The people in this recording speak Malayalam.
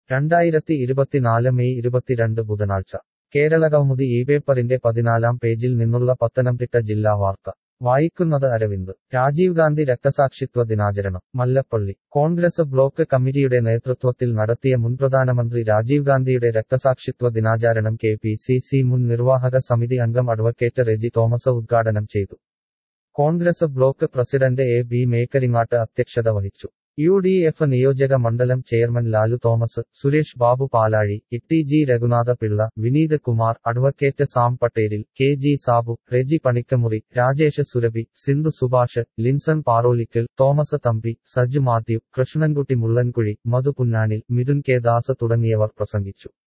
രണ്ടായിരത്തി ഇരുപത്തിനാല് മെയ് ഇരുപത്തിരണ്ട് ബുധനാഴ്ച കേരള കൗമുദി ഈ പേപ്പറിന്റെ പതിനാലാം പേജിൽ നിന്നുള്ള പത്തനംതിട്ട ജില്ലാ വാർത്ത വായിക്കുന്നത് അരവിന്ദ് രാജീവ് ഗാന്ധി രക്തസാക്ഷിത്വ ദിനാചരണം മല്ലപ്പള്ളി കോൺഗ്രസ് ബ്ലോക്ക് കമ്മിറ്റിയുടെ നേതൃത്വത്തിൽ നടത്തിയ മുൻ പ്രധാനമന്ത്രി രാജീവ് ഗാന്ധിയുടെ രക്തസാക്ഷിത്വ ദിനാചരണം കെ പി സി സി മുൻ നിർവാഹക സമിതി അംഗം അഡ്വക്കേറ്റ് റെജി തോമസ് ഉദ്ഘാടനം ചെയ്തു Congress block president A B Mekkaringatt അധ്യക്ഷത വഹിച്ചു യു ഡി എഫ് നിയോജക മണ്ഡലം chairman Lalu Thomas Suresh Babu Palazhi Itty G Raghunatha Pillai Vineeth Kumar advocate Sam പട്ടേലിൽ K G Sabu Reji Panikkamuri Rajesh Surabhi Sindhu Subhash Linson Parolikkal Thomas Thampi Saju Mathew Krishnankutty Mullankuzhi Madhu Punnanil Mithun K Das തുടങ്ങിയവർ പ്രസംഗിച്ചു